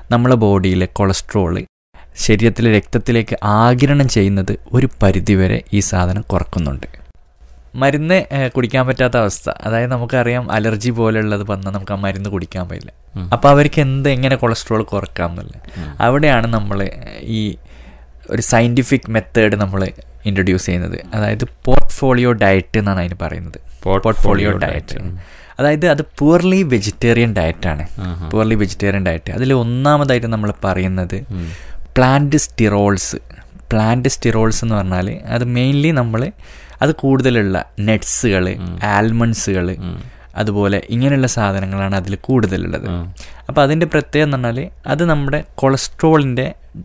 നമ്മളെ ബോഡിയിലെ കൊളസ്ട്രോള് ശരീരത്തിലെ രക്തത്തിലേക്ക് ആഗിരണം ചെയ്യുന്നത് ഒരു പരിധിവരെ ഈ സാധനം കുറക്കുന്നുണ്ട് മരുന്ന് ഏഹ്, കുടിക്കാൻ പറ്റാത്ത അവസ്ഥ അതായത് നമുക്കറിയാം അലർജി പോലെയുള്ളത് വന്നാൽ നമുക്ക് ആ മരുന്ന് കുടിക്കാൻ പറ്റില്ല ഉം. അപ്പോൾ അവർക്ക് എന്ത് എങ്ങനെ കൊളസ്ട്രോൾ കുറക്കാം എന്നുള്ളത് ഉം. അവിടെയാണ് നമ്മൾ ഈ ഒരു സയൻറ്റിഫിക് മെത്തേഡ് നമ്മൾ ഇൻട്രൊഡ്യൂസ് ചെയ്യുന്നത് അതായത് പോർട്ട്ഫോളിയോ ഡയറ്റ് എന്നാണ് അതിന് പറയുന്നത് പോർട്ട്ഫോളിയോ ഡയറ്റ് അതായത് അത് പൂർലി വെജിറ്റേറിയൻ ഡയറ്റാണ് ആഹാ. പൂർലി വെജിറ്റേറിയൻ ഡയറ്റ് അതിൽ ഒന്നാമതായിട്ട് നമ്മൾ പറയുന്നത് ഉം. പ്ലാന്റ് സ്റ്റിറോൾസ് പ്ലാന്റ് സ്റ്റിറോൾസ് എന്ന് പറഞ്ഞാൽ അത് മെയിൻലി നമ്മൾ അത് കൂടുതലുള്ള നട്ട്സുകൾ ആൽമണ്ട്സുകൾ ഉം. അതുപോലെ ഇങ്ങനെയുള്ള സാധനങ്ങളാണ് അതിൽ കൂടുതലുള്ളത് ഉം. അപ്പോൾ അതിൻ്റെ പ്രത്യേകത എന്ന് പറഞ്ഞാൽ അത് നമ്മുടെ കൊളസ്ട്രോളിൻ്റെ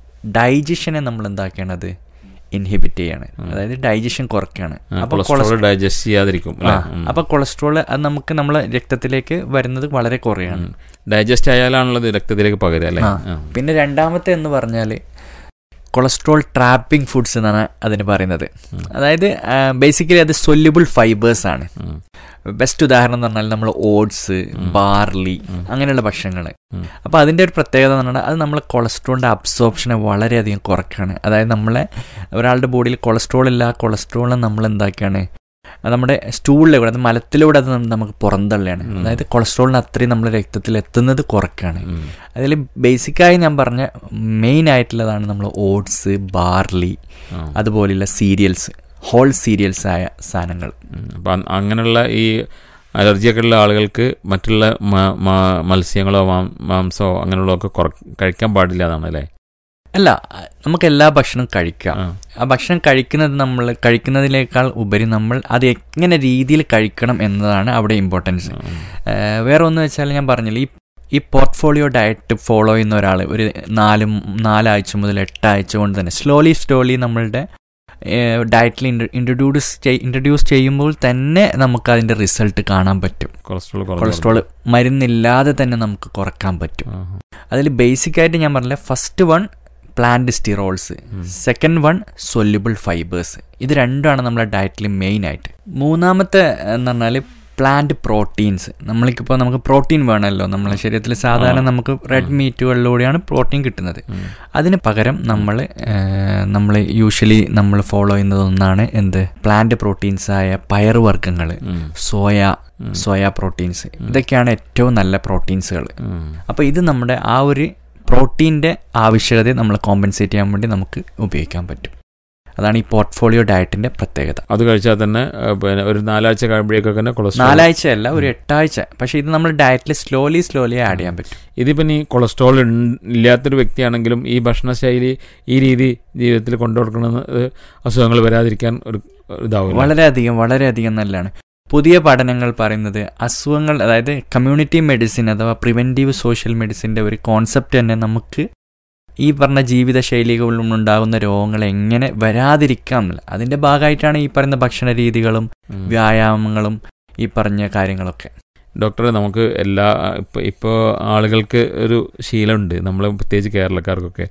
ഡൈജഷനെ നമ്മൾ എന്താക്കുകയാണത് ഇൻഹിബിറ്റ് ചെയ്യാണ് അതായത് ഡൈജഷൻ കുറയ്ക്കുകയാണ് ആ, അപ്പോൾ കൊളസ്ട്രോൾ ഡൈജസ്റ്റ് ചെയ്യാതിരിക്കും ആ അപ്പോൾ കൊളസ്ട്രോൾ അത് നമുക്ക് നമ്മളെ രക്തത്തിലേക്ക് വരുന്നത് വളരെ കുറയാണ് ഡൈജസ്റ്റ് ആയാലാണല്ലോ ഇത് രക്തത്തിലേക്ക് പകരുക അല്ലേ ആ. ആ. പിന്നെ രണ്ടാമത്തെ എന്ന് പറഞ്ഞാൽ കൊളസ്ട്രോൾ ട്രാപ്പിംഗ് ഫുഡ്സ് എന്നാണ് അതിന് പറയുന്നത് അതായത് ബേസിക്കലി അത് സൊല്യുബിൾ ഫൈബേഴ്സ് ആണ് ഉം. ബെസ്റ്റ് ഉദാഹരണം എന്ന് പറഞ്ഞാൽ നമ്മൾ ഓട്സ് ബാർലി അങ്ങനെയുള്ള ഭക്ഷണങ്ങൾ ഉം. അപ്പോൾ അതിൻ്റെ ഒരു പ്രത്യേകത എന്ന് പറഞ്ഞാൽ അത് നമ്മളെ കൊളസ്ട്രോളിൻ്റെ അബ്സോർപ്ഷനെ വളരെയധികം കുറയ്ക്കുകയാണ് അതായത് നമ്മളെ ഒരാളുടെ ബോഡിയിൽ കൊളസ്ട്രോൾ ഇല്ല ആ കൊളസ്ട്രോളിനെ നമ്മൾ എന്താക്കുകയാണ് അത് നമ്മുടെ സ്റ്റൂളിലൂടെ അത് മലത്തിലൂടെ അത് നമുക്ക് പുറന്തള്ളിയാണ് അതായത് കൊളസ്ട്രോളിന് അത്രയും നമ്മുടെ രക്തത്തിൽ എത്തുന്നത് കുറയ്ക്കുകയാണ് ഉം. അതിൽ ബേസിക്കായി ഞാൻ പറഞ്ഞ മെയിൻ ആയിട്ടുള്ളതാണ് നമ്മൾ ഓട്സ് ബാർലി ആ. അതുപോലെയുള്ള സീരിയൽസ് ഹോൾ സീരിയൽസ് ആയ സാധനങ്ങൾ ഉം. അപ്പൊ അ- അങ്ങനെയുള്ള ഈ അലർജിയൊക്കെ ഉള്ള ആളുകൾക്ക് മറ്റുള്ള മ- മ- മത്സ്യങ്ങളോ മാം- മാംസമോ അങ്ങനെയുള്ളതൊക്കെ കുറ- കഴിക്കാൻ പാടില്ല എന്നാണ് അല്ലേ അല്ല നമുക്ക് എല്ലാ ഭക്ഷണവും കഴിക്കാം ആ. ആ ഭക്ഷണം കഴിക്കുന്നത് നമ്മൾ കഴിക്കുന്നതിനേക്കാൾ ഉപരി നമ്മൾ അത് എങ്ങനെ രീതിയിൽ കഴിക്കണം എന്നതാണ് അവിടെ ഇമ്പോർട്ടൻസ് ഉം. വേറെ ഒന്ന് വെച്ചാൽ ഞാൻ പറഞ്ഞില്ല ഈ ഈ പോർട്ട്ഫോളിയോ ഡയറ്റ് ഫോളോ ചെയ്യുന്ന ഒരാൾ ഒരു നാല് നാലാഴ്ച മുതൽ എട്ടാഴ്ച കൊണ്ട് തന്നെ സ്ലോലി സ്ലോലി നമ്മളുടെ ഡയറ്റിൽ ഇൻട്രൊഡ്യൂസ് ഇൻട്രൊഡ്യൂസ് ചെയ്യുമ്പോൾ തന്നെ നമുക്ക് അതിൻ്റെ റിസൾട്ട് കാണാൻ പറ്റും കൊളസ്ട്രോൾ കുറഞ്ഞു കൊളസ്ട്രോൾ മരുന്നില്ലാതെ തന്നെ നമുക്ക് കുറക്കാൻ പറ്റും ആഹാ. അതിൽ ബേസിക് ആയിട്ട് ഞാൻ പറഞ്ഞില്ല ഫസ്റ്റ് വൺ പ്ലാന്റ് സ്റ്റിറോൾസ് ഉം. സെക്കൻഡ് വൺ സൊല്യുബിൾ ഫൈബേഴ്സ് ഇത് രണ്ടുമാണ് നമ്മുടെ ഡയറ്റിൽ മെയിൻ ആയിട്ട് മൂന്നാമത്തെ എന്ന് പറഞ്ഞാൽ പ്ലാന്റ് പ്രോട്ടീൻസ് നമ്മൾക്കിപ്പോൾ നമുക്ക് പ്രോട്ടീൻ വേണമല്ലോ നമ്മളെ ശരീരത്തിൽ സാധാരണ നമുക്ക് റെഡ് മീറ്റുകളിലൂടെയാണ് പ്രോട്ടീൻ കിട്ടുന്നത് ഉം. അതിന് പകരം നമ്മൾ നമ്മൾ യൂഷ്വലി നമ്മൾ ഫോളോ ചെയ്യുന്നത് ഒന്നാണ് എന്ത് പ്ലാന്റ് പ്രോട്ടീൻസ് ആയ പയറുവർഗ്ഗങ്ങൾ ഉം. സോയ സോയ പ്രോട്ടീൻസ് ഇതൊക്കെയാണ് ഏറ്റവും നല്ല പ്രോട്ടീൻസുകൾ ഉം. അപ്പോൾ ഇത് നമ്മുടെ ആ ഒരു പ്രോട്ടീൻ്റെ ആവശ്യകതയെ നമ്മൾ കോമ്പൻസേറ്റ് ചെയ്യാൻ വേണ്ടി നമുക്ക് ഉപയോഗിക്കാൻ പറ്റും അതാണ് ഈ പോർട്ട്ഫോളിയോ ഡയറ്റിൻ്റെ പ്രത്യേകത അത് കഴിച്ചാൽ തന്നെ ആ, പിന്നെ ഒരു നാലാഴ്ച കഴിയുമ്പോഴേക്കൊക്കെ തന്നെ കൊളസ്ട്രോൾ നാലാഴ്ചയല്ല ഒരു എട്ടാഴ്ച പക്ഷേ ഇത് നമ്മൾ ഡയറ്റിൽ സ്ലോലി സ്ലോലി ആഡ് ചെയ്യാൻ പറ്റും ഇതിപ്പം ഈ കൊളസ്ട്രോൾ ഇൺ- ഇല്ലാത്തൊരു വ്യക്തിയാണെങ്കിലും ഈ ഭക്ഷണശൈലി ഈ രീതി ജീവിതത്തിൽ കൊണ്ടുകൊടുക്കുന്നത് അസുഖങ്ങൾ വരാതിരിക്കാൻ ഒരു ഒരു ഇതാവും വളരെയധികം വളരെയധികം നല്ലതാണ് പുതിയ പഠനങ്ങൾ പറയുന്നത് അസുഖങ്ങൾ അതായത് കമ്മ്യൂണിറ്റി മെഡിസിൻ അഥവാ പ്രിവെൻറ്റീവ് സോഷ്യൽ മെഡിസിൻ്റെ ഒരു കോൺസെപ്റ്റ് തന്നെ നമുക്ക് ഈ പറഞ്ഞ ജീവിതശൈലികളിലും ഉണ്ടാകുന്ന രോഗങ്ങൾ എങ്ങനെ വരാതിരിക്കാം എന്നുള്ള അതിൻ്റെ ഭാഗമായിട്ടാണ് ഈ പറയുന്ന ഭക്ഷണ രീതികളും ഉം. വ്യായാമങ്ങളും ഈ പറഞ്ഞ കാര്യങ്ങളൊക്കെ ഡോക്ടറെ നമുക്ക് എല്ലാ ഇപ്പോൾ ഇപ്പോൾ ആളുകൾക്ക് ഒരു ശീലമുണ്ട് നമ്മൾ പ്രത്യേകിച്ച് കേരളക്കാർക്കൊക്കെ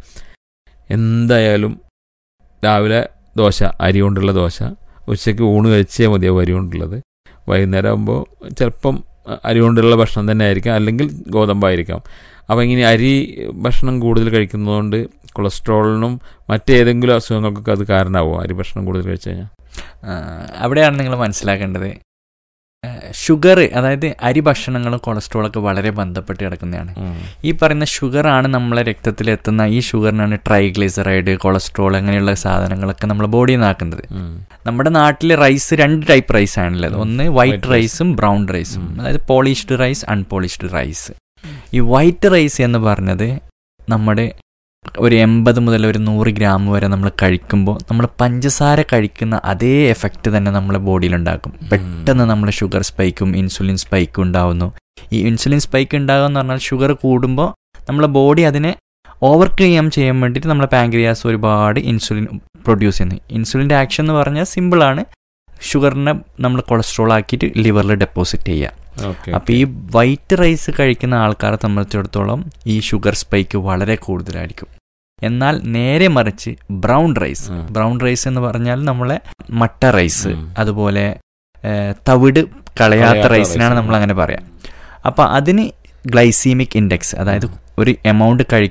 എന്തായാലും രാവിലെ ദോശ അരി കൊണ്ടുള്ള ദോശ ഉച്ചയ്ക്ക് ഊണ് കഴിച്ചേ മതിയാവും അരി കൊണ്ടുള്ളത് വൈകുന്നേരം ആകുമ്പോൾ ചിലപ്പം അരി കൊണ്ടുള്ള ഭക്ഷണം തന്നെ ആയിരിക്കാം അല്ലെങ്കിൽ ഗോതമ്പായിരിക്കാം അപ്പോൾ ഇങ്ങനെ അരി ഭക്ഷണം കൂടുതൽ കഴിക്കുന്നതുകൊണ്ട് കൊളസ്ട്രോളിനും മറ്റേതെങ്കിലും അസുഖങ്ങൾക്കൊക്കെ അത് കാരണമാവും അരി ഭക്ഷണം കൂടുതൽ കഴിച്ചു കഴിഞ്ഞാൽ ആ, അവിടെയാണ് നിങ്ങൾ മനസ്സിലാക്കേണ്ടത് ഷുഗർ അതായത് അരി ഭക്ഷണങ്ങളും കൊളസ്ട്രോളൊക്കെ വളരെ ബന്ധപ്പെട്ട് കിടക്കുന്നതാണ് ഈ പറയുന്ന ഷുഗറാണ് നമ്മളെ രക്തത്തിൽ എത്തുന്ന ഈ ഷുഗറിനാണ് ട്രൈഗ്ലിസറൈഡ് കൊളസ്ട്രോൾ അങ്ങനെയുള്ള സാധനങ്ങളൊക്കെ നമ്മളെ ബോഡിയിൽ നിന്നാക്കുന്നത് നമ്മുടെ നാട്ടിൽ റൈസ് രണ്ട് ടൈപ്പ് റൈസ് ആണുള്ളത് ഒന്ന് വൈറ്റ് റൈസും ബ്രൗൺ റൈസും അതായത് പോളിഷ്ഡ് റൈസ് അൺപോളിഷ്ഡ് റൈസ് ഈ വൈറ്റ് റൈസ് എന്ന് പറഞ്ഞത് നമ്മുടെ ഒരു എൺപത് മുതൽ ഒരു നൂറ് ഗ്രാം വരെ നമ്മൾ കഴിക്കുമ്പോൾ നമ്മൾ പഞ്ചസാര കഴിക്കുന്ന അതേ എഫക്റ്റ് തന്നെ നമ്മളെ ബോഡിയിലുണ്ടാക്കും പെട്ടെന്ന് നമ്മൾ ഷുഗർ സ്പൈക്കും ഇൻസുലിൻ സ്പൈക്കും ഉണ്ടാവുന്നു ഈ ഇൻസുലിൻ സ്പൈക്ക് ഉണ്ടാകുക എന്ന് പറഞ്ഞാൽ ഷുഗർ കൂടുമ്പോൾ നമ്മളെ ബോഡി അതിനെ ഓവർകം ചെയ്യാൻ വേണ്ടിയിട്ട് നമ്മളെ പാങ്ക്രിയാസ് ഒരുപാട് ഇൻസുലിൻ പ്രൊഡ്യൂസ് ചെയ്യുന്നു ഇൻസുലിൻ്റെ ആക്ഷൻ എന്ന് പറഞ്ഞാൽ സിമ്പിളാണ് ഷുഗറിനെ നമ്മൾ കൊളസ്ട്രോൾ ആക്കിയിട്ട് ലിവറിൽ ഡെപ്പോസിറ്റ് ചെയ്യുക ഓക്കെ അപ്പോൾ ഈ വൈറ്റ് റൈസ് കഴിക്കുന്ന ആൾക്കാരെ സംബന്ധിച്ചിടത്തോളം ഈ ഷുഗർ സ്പൈക്ക് വളരെ കൂടുതലായിരിക്കും എന്നാൽ നേരെ മറിച്ച് ബ്രൗൺ റൈസ് ഉം. ബ്രൗൺ റൈസ് എന്ന് പറഞ്ഞാൽ നമ്മളെ മട്ട റൈസ് ഉം. അതുപോലെ ഏഹ്, തവിട് കളയാത്ത കളയാത്ത റൈസിനാണ് rice. നമ്മൾ അങ്ങനെ പറയാം അപ്പോൾ അതിന് ഗ്ലൈസീമിക് ഇൻഡെക്സ് അതായത് ഒരു എമൗണ്ട് കഴി